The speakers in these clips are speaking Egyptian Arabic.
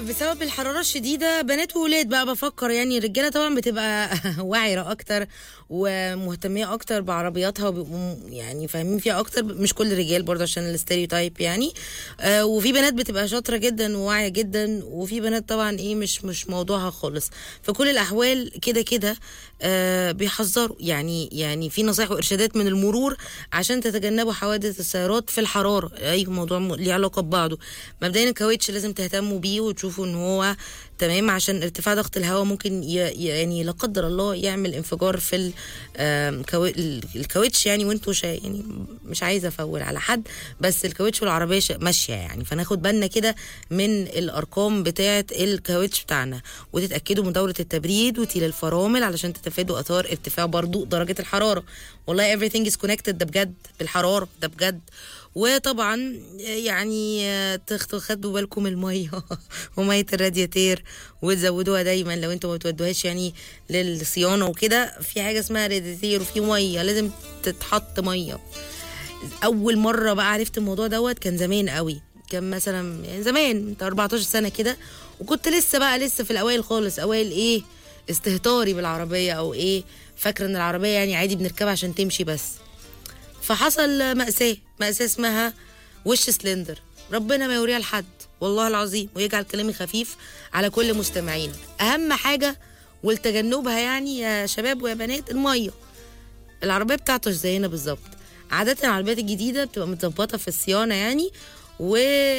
بسبب الحرارة الشديدة بنات وولاد بقى بفكر يعني الرجالة طبعا بتبقى واعرة أكتر ومهتمية أكتر بعربياتها وبيبقوا يعني فاهمين فيها أكتر مش كل الرجال برضه عشان الستيريوتايب يعني آه وفي بنات بتبقى شاطرة جدا وواعية جدا وفي بنات طبعا إيه مش مش موضوعها خالص في كل الأحوال كده كده آه بيحذروا يعني يعني في نصائح وإرشادات من المرور عشان تتجنبوا حوادث السيارات في الحرارة أي موضوع م- ليه علاقة ببعضه مبدئيا الكاوتش لازم تهتموا بيه وتشوفوا ان هو تمام عشان ارتفاع ضغط الهواء ممكن ي... ي- يعني لا قدر الله يعمل انفجار في ال- آم، كاو... ال- الكاوتش يعني وانتوا شا... يعني مش عايزه افول على حد بس الكاوتش والعربيه شا... ماشيه يعني فناخد بالنا كده من الارقام بتاعه الكاوتش بتاعنا وتتاكدوا من دوره التبريد وتيل الفرامل علشان تتفادوا اثار ارتفاع برضو درجه الحراره والله everything is connected ده بجد بالحراره ده بجد وطبعا يعني تخ- تاخدوا بالكم الميه وميه الرادياتير وتزودوها دايما لو انتوا ما بتودوهاش يعني للصيانه وكده في حاجه اسمها رادياتير وفي ميه لازم تتحط ميه اول مره بقى عرفت الموضوع دوت كان زمان قوي كان مثلا يعني زمان بتاع 14 سنه كده وكنت لسه بقى لسه في الاوائل خالص اوائل ايه استهتاري بالعربيه او ايه فاكره ان العربيه يعني عادي بنركبها عشان تمشي بس فحصل مأساة مأساة اسمها وش سلندر ربنا ما يوريها لحد والله العظيم ويجعل كلامي خفيف على كل مستمعين أهم حاجة ولتجنبها يعني يا شباب ويا بنات المية العربية بتاعته زينا بالظبط عادة العربيات الجديدة بتبقى متظبطة في الصيانة يعني و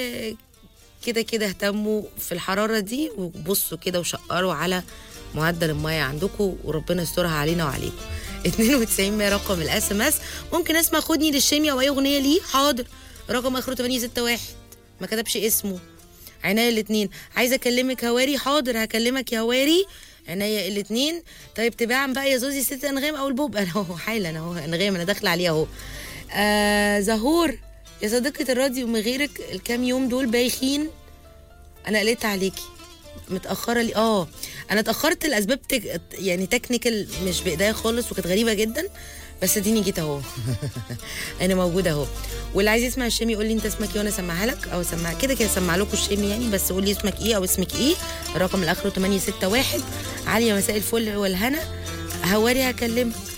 كده كده اهتموا في الحرارة دي وبصوا كده وشقروا على معدل المية عندكم وربنا يسترها علينا وعليكم 92 100 رقم الاس ام اس ممكن اسمع خدني للشيمياء واي اغنيه ليه حاضر رقم اخره 861 ما كتبش اسمه عناية الاتنين عايزه اكلمك هواري حاضر هكلمك يا هواري عناية الاتنين طيب تباعا بقى يا زوزي ست انغام او البوب انا اهو حالا اهو انغام انا داخله عليها اهو آه زهور يا صديقة الراديو من غيرك الكام يوم دول بايخين انا قلقت عليكي متاخره لي اه انا اتاخرت لاسباب تك... يعني تكنيكال مش بايديا خالص وكانت غريبه جدا بس اديني جيت اهو انا موجوده اهو واللي عايز يسمع الشامي يقول لي انت اسمك ايه وانا اسمعها لك او اسمع كده كده اسمع لكم الشامي يعني بس قول لي اسمك ايه او اسمك ايه الرقم الاخر 861 عاليه مساء الفل والهنا هواري هكلمك